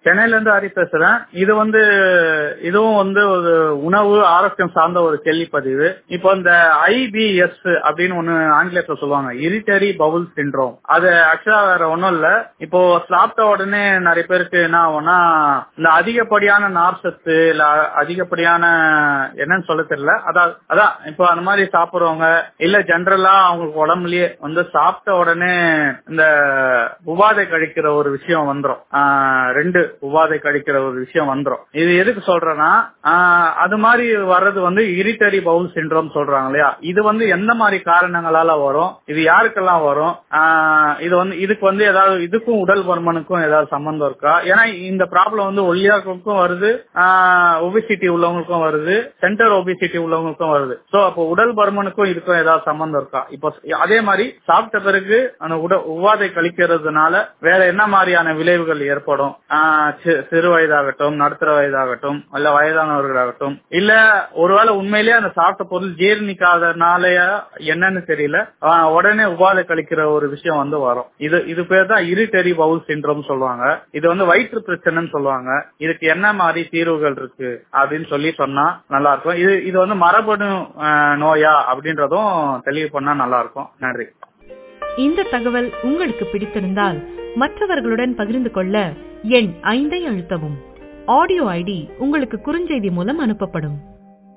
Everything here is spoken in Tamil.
சென்னையில இருந்து ஹரி பேசுறேன் இது வந்து இதுவும் வந்து ஒரு உணவு ஆரோக்கியம் சார்ந்த ஒரு கேள்விப்பதிவு இப்போ இந்த ஐபிஎஸ் அப்படின்னு ஒண்ணு ஆங்கிலத்துல சொல்லுவாங்க இரிட்டரி பவுல் சிண்ட்ரோம் அது ஆக்சுவலா வேற ஒண்ணும் இல்ல இப்போ சாப்பிட்ட உடனே நிறைய பேருக்கு என்ன ஆகும்னா இந்த அதிகப்படியான நார் சத்து இல்ல அதிகப்படியான என்னன்னு சொல்ல தெரியல அதான் அதான் இப்போ அந்த மாதிரி சாப்பிடுறவங்க இல்ல ஜென்ரலா அவங்களுக்கு உடம்புலயே வந்து சாப்பிட்ட உடனே இந்த உபாதை கழிக்கிற ஒரு விஷயம் வந்துரும் ஆஹ் ரெண்டு உபாதை கழிக்கிற ஒரு விஷயம் வந்துரும் இது எதுக்கு சொல்றேன்னா ஆஹ் அது மாதிரி வர்றது வந்து இரிட்டரி பவுல் சிண்ட்ரோம் சொல்றாங்க இல்லையா இது வந்து எந்த மாதிரி காரணங்களால வரும் இது யாருக்கெல்லாம் வரும் ஆஹ் இது வந்து இதுக்கு வந்து ஏதாவது இதுக்கும் உடல் பருமனுக்கும் ஏதாவது சம்பந்தம் இருக்கா ஏன்னா இந்த ப்ராப்ளம் வந்து ஒல்லியாக்களுக்கும் வருது ஒபிசிட்டி உள்ளவங்களுக்கும் வருது சென்டர் ஒபிசிட்டி உள்ளவங்களுக்கும் வருது சோ அப்போ உடல் பருமனுக்கும் இதுக்கும் ஏதாவது சம்பந்தம் இருக்கா இப்போ அதே மாதிரி சாப்பிட்ட பிறகு அந்த உட உவாதை கழிக்கிறதுனால வேற என்ன மாதிரியான விளைவுகள் ஏற்படும் ஆஹ் சி- சிறு வயதாகட்டும் நடுத்தர வயதாகட்டும் இல்ல வயதானவர்களாகட்டும் இல்ல ஒருவேளை உண்மையிலேயே அந்த சாப்பிட்ட பொருள் ஜீரணிக்காதனாலய என்னன்னு தெரியல ஆஹ் உடனே உபாதை கழிக்கிற ஒரு விஷயம் வந்து வரும் இது இது பேர் தான் இரிட்டரி பவுல் சிண்ட்ரோம் சொல்லுவாங்க இது வந்து வயிற்று பிரச்சனைன்னு சொல்லுவாங்க இதுக்கு என்ன மாதிரி தீர்வுகள் இருக்கு அப்படின்னு சொல்லி சொன்னா நல்லா இருக்கும் இது இது வந்து மரபணு ஆஹ், நோயா அப்படின்றதும் தெளிவு பண்ணா நல்லா இருக்கும் நன்றி இந்த தகவல் உங்களுக்கு பிடித்திருந்தால் மற்றவர்களுடன் பகிர்ந்து கொள்ள எண் ஐந்தை அழுத்தவும் ஆடியோ ஐடி உங்களுக்கு குறுஞ்செய்தி மூலம் அனுப்பப்படும்